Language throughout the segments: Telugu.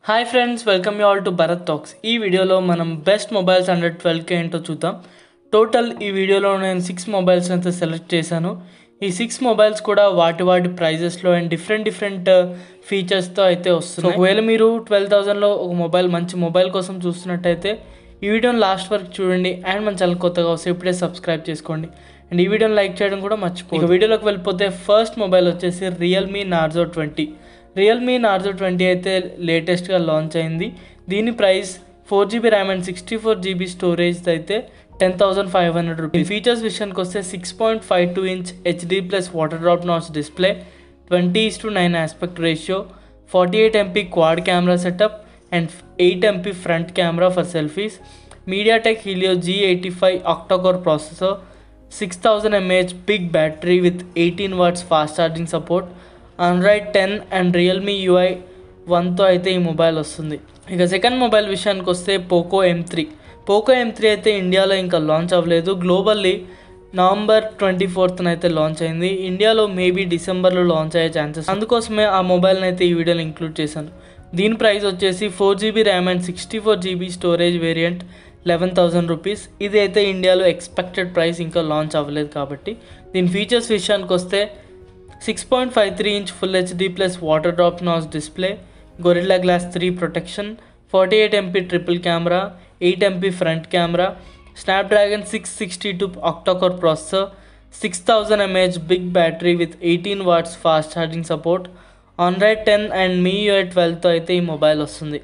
hi friends welcome you all to Bharat talks ఈ వీడియోలో మనం బెస్ట్ మొబైల్స్ అండర్ ట్వెల్వ్కే ఏంటో చూద్దాం టోటల్ ఈ వీడియోలో నేను సిక్స్ మొబైల్స్ అయితే సెలెక్ట్ చేశాను ఈ సిక్స్ మొబైల్స్ కూడా వాటి వాటి ప్రైజెస్లో అండ్ డిఫరెంట్ డిఫరెంట్ ఫీచర్స్తో అయితే వస్తున్నాయి ఒకవేళ మీరు ట్వెల్వ్ థౌజండ్లో ఒక మొబైల్ మంచి మొబైల్ కోసం చూస్తున్నట్టయితే ఈ వీడియోని లాస్ట్ వరకు చూడండి అండ్ మన ఛానల్ కొత్తగా వస్తే ఇప్పుడే సబ్స్క్రైబ్ చేసుకోండి అండ్ ఈ వీడియోని లైక్ చేయడం కూడా మర్చిపో ఇక వీడియోలోకి వెళ్ళిపోతే ఫస్ట్ మొబైల్ వచ్చేసి Realme Narzo twenty Realme Narzo twenty అయితే లేటెస్ట్గా లాంచ్ అయింది దీని price four GB RAM and sixty four GB storage అయితే ten thousand five hundred rupees features విషయానికి వస్తే six point five two inch HD plus water drop notch display twenty is to nine aspect ratio forty eight MP quad camera setup and eight MP front camera for selfies MediaTek Helio G eighty five octacore processor six thousand mAh big battery with eighteen watts fast charging support Android ten and Realme UI వన్తో అయితే ఈ మొబైల్ వస్తుంది ఇక సెకండ్ మొబైల్ విషయానికి వస్తే Poco M three Poco M three అయితే ఇండియాలో ఇంకా లాంచ్ అవ్వలేదు గ్లోబల్లీ నవంబర్ ట్వంటీ ఫోర్త్న అయితే లాంచ్ అయింది ఇండియాలో మేబీ డిసెంబర్లో లాంచ్ అయ్యే ఛాన్సెస్ అందుకోసమే ఆ మొబైల్ని అయితే ఈ వీడియోలో ఇంక్లూడ్ చేశాను దీని ప్రైస్ వచ్చేసి four GB RAM and sixty four GB storage variant eleven thousand rupees ఇది అయితే ఇండియాలో ఎక్స్పెక్టెడ్ ప్రైస్ ఇంకా లాంచ్ అవ్వలేదు కాబట్టి దీని ఫీచర్స్ విషయానికి వస్తే six point five three inch full HD plus water drop notch display Gorilla Glass three protection forty eight MP triple camera eight MP front camera Snapdragon six sixty two octacore processor six thousand mAh big battery with eighteen watts fast charging support Android ten and Mi UI ట్వెల్వ్తో అయితే ఈ మొబైల్ వస్తుంది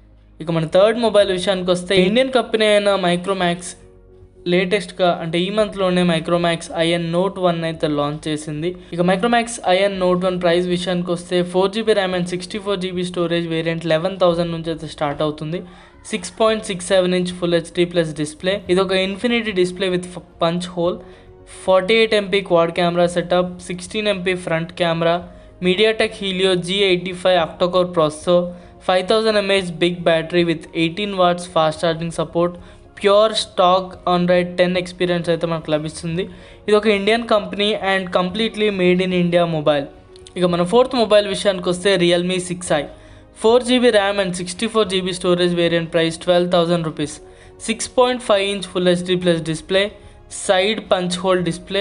ఇక మన థర్డ్ మొబైల్ విషయానికి వస్తే ఇండియన్ కంపెనీ అయిన మైక్రోమ్యాక్స్ లేటెస్ట్గా అంటే ఈ మంత్లోనే మైక్రోమ్యాక్స్ ఐఎన్ నోట్ వన్ అయితే లాంచ్ చేసింది ఇక Micromax IN Note one price విషయానికి వస్తే four GB RAM and sixty four GB storage variant eleven thousand నుంచి అయితే స్టార్ట్ అవుతుంది six point six seven inch full HD plus display ఇది ఒక infinity display with punch hole forty eight MP quad camera setup sixteen MP front camera MediaTek Helio G eighty five octacore processor five thousand mAh big battery with eighteen watts fast charging support pure stock Android ten experience అయితే మనకు లభిస్తుంది ఇది ఒక Indian company and completely made in India mobile ఇక మన ఫోర్త్ మొబైల్ విషయానికి వస్తే Realme six i four GB RAM and sixty four GB storage variant price twelve thousand rupees six point five inch full HD plus display side punch hole display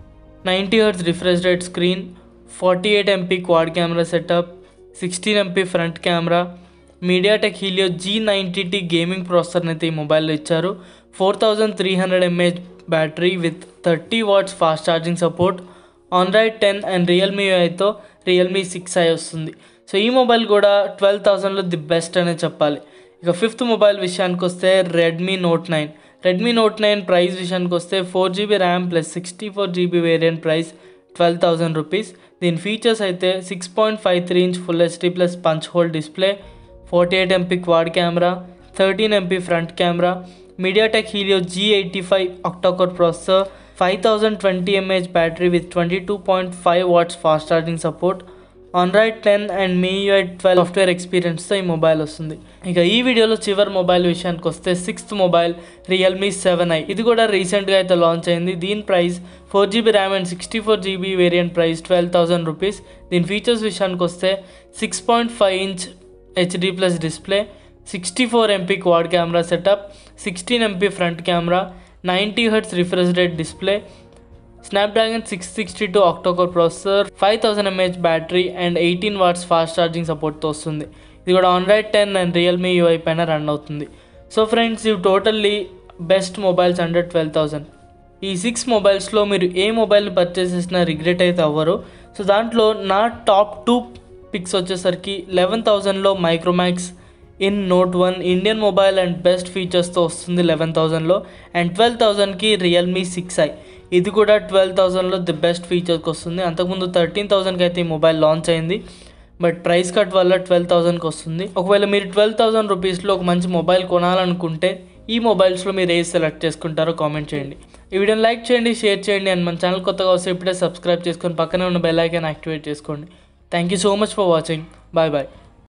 ninety hertz refresh rate screen forty eight MP quad camera setup sixteen MP front camera MediaTek Helio G ninety T gaming ప్రాసెసర్ని అయితే ఈ మొబైల్లో ఇచ్చారు four thousand three hundred mAh battery with thirty watts fast charging support Android ten and Realme అయితే రియల్మీ సిక్స్ ఐ వస్తుంది సో ఈ మొబైల్ కూడా ట్వెల్వ్ థౌజండ్లో ది బెస్ట్ అనే చెప్పాలి ఇక ఫిఫ్త్ మొబైల్ విషయానికి వస్తే Redmi Note nine Redmi Note nine price విషయానికి వస్తే four GB RAM plus sixty four GB variant price twelve thousand rupees దీని ఫీచర్స్ అయితే six point five three inch full HD plus punch hole display forty eight MP quad camera thirteen MP front camera MediaTek Helio G eighty five octacore processor five thousand twenty mAh battery with twenty two point five watts fast charging support Android ten and Mi UI twelve software ఎక్స్పీరియన్స్తో ఈ మొబైల్ వస్తుంది ఇక ఈ వీడియోలో చివరి మొబైల్ విషయానికి వస్తే sixth mobile Realme seven i ఇది కూడా రీసెంట్గా అయితే లాంచ్ అయింది దీని price four GB RAM and sixty four GB variant price twelve thousand rupees దీని ఫీచర్స్ విషయానికి వస్తే six point five inch HD plus display sixty four MP quad camera setup sixteen MP front camera ninety hertz refresh rate display Snapdragon six sixty two octacore processor five thousand mAh battery and eighteen watts fast charging సపోర్ట్తో వస్తుంది ఇది కూడా Android ten and Realme UI పైన రన్ అవుతుంది సో ఫ్రెండ్స్ ఇవి totally best mobiles under twelve thousand ఈ సిక్స్ మొబైల్స్లో మీరు ఏ మొబైల్ని పర్చేస్ చేసినా రిగ్రెట్ అయితే అవ్వరు సో దాంట్లో నా టాప్ టూ పిక్స్ వచ్చేసరికి లెవెన్ థౌజండ్లో Micromax In Note one Indian mobile and best ఫీచర్స్తో వస్తుంది లెవెన్ థౌజండ్లో అండ్ ట్వెల్వ్ థౌజండ్కి రియల్మీ సిక్స్ ఐ ఇది కూడా ట్వెల్వ్ థౌజండ్లో ది బెస్ట్ ఫీచర్కి వస్తుంది అంతకుముందు థర్టీన్ థౌజండ్కి అయితే ఈ మొబైల్ లాంచ్ అయింది బట్ ప్రైస్ కట్ వల్ల ట్వెల్వ్ థౌజండ్కి వస్తుంది ఒకవేళ మీరు ట్వెల్వ్ థౌజండ్ రూపీస్లో ఒక మంచి మొబైల్ కొనాలనుకుంటే ఈ మొబైల్స్లో మీరు ఏది సెలెక్ట్ చేసుకుంటారో కామెంట్ చేయండి ఈ వీడియోని లైక్ చేయండి షేర్ చేయండి అండ్ మన ఛానల్ కొత్తగా వస్తే ఇప్పుడే సబ్స్క్రైబ్ చేసుకొని పక్కనే ఉన్న బెల్ ఐకాన్ యాక్టివేట్ చేసుకోండి thank you so much for watching bye bye